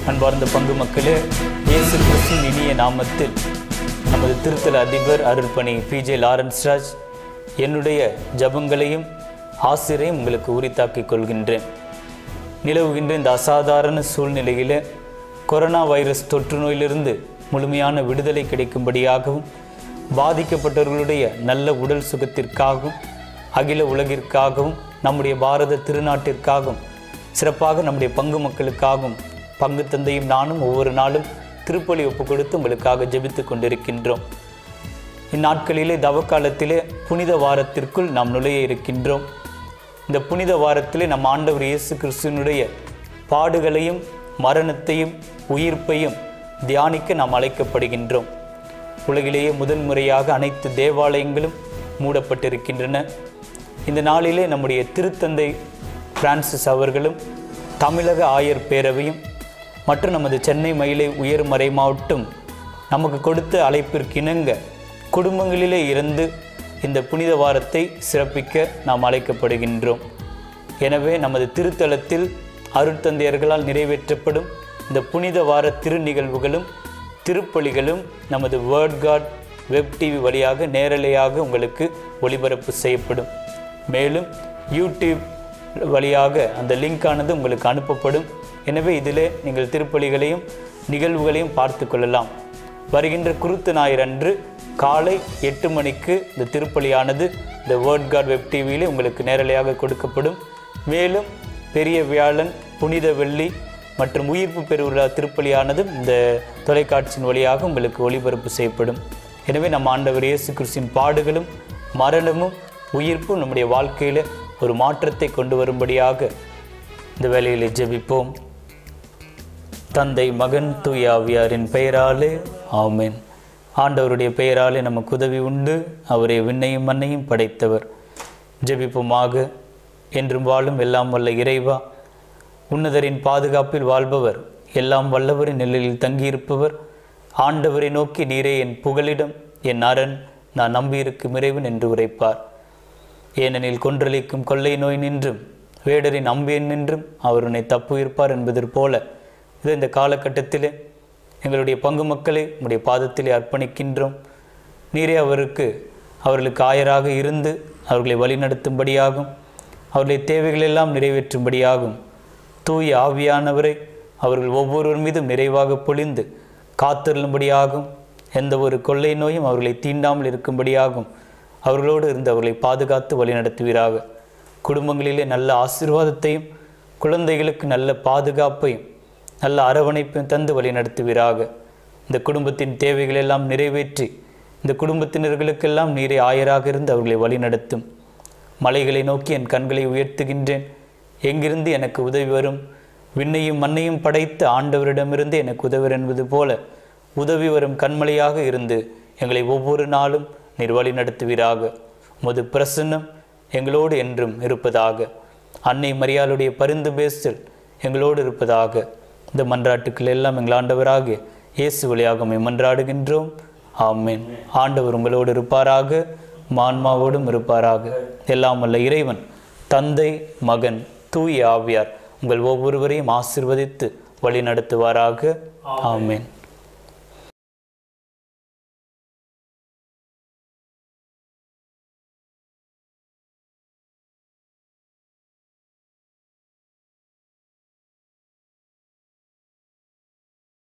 அன்பார்ந்த பங்கு மக்களே இயேசு கிறிஸ்துவின் இனிய நாமத்தில் நமது திருத்தல அதிபர் அருள்பணி பிஜே லாரன்ஸ் ராஜ் என்னுடைய ஜபங்களையும் ஆசிரியரையும் உங்களுக்கு உரித்தாக்கிக் கொள்கின்றேன் நிலவுகின்ற இந்த அசாதாரண சூழ்நிலையில் கொரோனா வைரஸ் தொற்று நோயிலிருந்து முழுமையான விடுதலை கிடைக்கும்படியாகவும் பாதிக்கப்பட்டவர்களுடைய நல்ல உடல் சுகத்திற்காகவும் அகில உலகிற்காகவும் நம்முடைய பாரத திருநாட்டிற்காகவும் சிறப்பாக நம்முடைய பங்கு மக்களுக்காகவும் பங்கு தந்தையும் நானும் ஒவ்வொரு நாளும் திருப்பலி ஒப்பு கொடுத்து உங்களுக்காக ஜெபித்து கொண்டிருக்கின்றோம் இந்நாட்களிலே தவக்காலத்திலே புனித வாரத்திற்குள் நாம் நுழைய இருக்கின்றோம் இந்த புனித வாரத்திலே நம் ஆண்டவர் இயேசு கிறிஸ்துவனுடைய பாடுகளையும் மரணத்தையும் உயிர்ப்பையும் தியானிக்க நாம் அழைக்கப்படுகின்றோம் உலகிலேயே முதல் முறையாக அனைத்து தேவாலயங்களும் மூடப்பட்டிருக்கின்றன இந்த நாளிலே நம்முடைய திருத்தந்தை பிரான்சிஸ் அவர்களும் தமிழக ஆயர் பேரவையும் மற்றும் நமது சென்னை மயிலை உயர்மறை மாவட்டம் நமக்கு கொடுத்த அழைப்பிற்கிணங்க குடும்பங்களிலே இருந்து இந்த புனித வாரத்தை சிறப்பிக்க நாம் அழைக்கப்படுகின்றோம் எனவே நமது திருத்தலத்தில் அருட்தந்தையர்களால் நிறைவேற்றப்படும் இந்த புனித வார திருநிகழ்வுகளும் திருப்பலிகளும் நமது வேர்ட் காட் வெப் டிவி வழியாக நேரலையாக உங்களுக்கு ஒளிபரப்பு செய்யப்படும் மேலும் யூடியூப் வழியாக அந்த லிங்கானது உங்களுக்கு அனுப்பப்படும் எனவே இதிலே நீங்கள் திருப்பலிகளையும் நிகழ்வுகளையும் பார்த்து கொள்ளலாம் வருகின்ற குருத்து ஞாயிறு அன்று காலை எட்டு மணிக்கு இந்த திருப்பலியானது இந்த வேர்ட் காட் வெப் டிவியிலே உங்களுக்கு நேரலையாக கொடுக்கப்படும் மேலும் பெரிய வியாழன் புனித வெள்ளி மற்றும் உயிர்ப்பு பெருவிழா திருப்பலியானது இந்த தொலைக்காட்சியின் வழியாக உங்களுக்கு ஒளிபரப்பு செய்யப்படும் எனவே நம் ஆண்டவர் இயேசு கிறிஸ்தின் பாடுகளும் மரணமும் உயிர்ப்பும் நம்முடைய வாழ்க்கையில் ஒரு மாற்றத்தை கொண்டு வரும்படியாக இந்த வேலையில் ஜெபிப்போம் தந்தை மகன் தூய ஆவியாரின் பெயராலே ஆமென் ஆண்டவருடைய பெயராலே நமக்கு உதவி உண்டு அவரே விண்ணையும் மண்ணையும் படைத்தவர் ஜெபிப்போமாக என்றும் வாழும் எல்லாம் வல்ல இறைவா உன்னதரின் பாதுகாப்பில் வாழ்பவர் எல்லாம் வல்லவரின் நிலையில் தங்கியிருப்பவர் ஆண்டவரை நோக்கி நீரே என் புகலிடம் என் அரண் நான் நம்பியிருக்கும் இறைவன் என்று உரைப்பார் ஏனெனில் கொன்றளிக்கும் கொள்ளை நோய் நின்றும் வேடரின் அம்பியன் நின்றும் அவர் உன்னை தப்புவிப்பார் என்பது போல இது இந்த காலகட்டத்திலே எங்களுடைய பங்கு மக்களை உடைய பாதத்திலே அர்ப்பணிக்கின்றோம் நீரே அவருக்கு அவர்களுக்கு ஆயராக இருந்து அவர்களை வழிநடத்தும்படியாகும் அவர்களுடைய தேவைகளெல்லாம் நிறைவேற்றும்படியாகும் தூய ஆவியானவரை அவர்கள் ஒவ்வொருவர் மீதும் நிறைவாக பொழிந்து காத்திருளும்படியாகும் எந்த ஒரு கொள்ளை நோயும் அவர்களை தீண்டாமல் இருக்கும்படியாகும் அவர்களோடு இருந்து அவர்களை பாதுகாத்து வழிநடத்துவீராக குடும்பங்களிலே நல்ல ஆசீர்வாதத்தையும் குழந்தைகளுக்கு நல்ல பாதுகாப்பையும் நல்ல அரவணைப்பையும் தந்து வழிநடத்துவீராக இந்த குடும்பத்தின் தேவைகளெல்லாம் நிறைவேற்றி இந்த குடும்பத்தினர்களுக்கெல்லாம் நீரே ஆயராக இருந்து அவர்களை வழிநடத்தும் மலைகளை நோக்கி என் கண்களை உயர்த்துகின்றேன் எங்கிருந்து எனக்கு உதவி வரும் விண்ணையும் மண்ணையும் படைத்த ஆண்டவரிடமிருந்து எனக்கு உதவர் என்பது போல உதவி வரும் கண்மலையாக இருந்து எங்களை ஒவ்வொரு நாளும் நீர் வழி நடத்துவீராக உமது பிரசன்னம் எங்களோடு என்றும் இருப்பதாக அன்னை மரியாளுடைய பரிந்து பேசல் எங்களோடு இருப்பதாக இந்த மன்றாட்டுக்கள் எல்லாம் எங்கள் ஆண்டவராக இயேசு வழியாக உம்மை மன்றாடுகின்றோம் ஆமென் ஆண்டவர் உங்களோடு இருப்பாராக மான்மாவோடும் இருப்பாராக எல்லாம் வல்ல இறைவன் தந்தை மகன் தூய ஆவியார் உங்கள் ஒவ்வொருவரையும் ஆசிர்வதித்து வழி நடத்துவாராக ஆமென்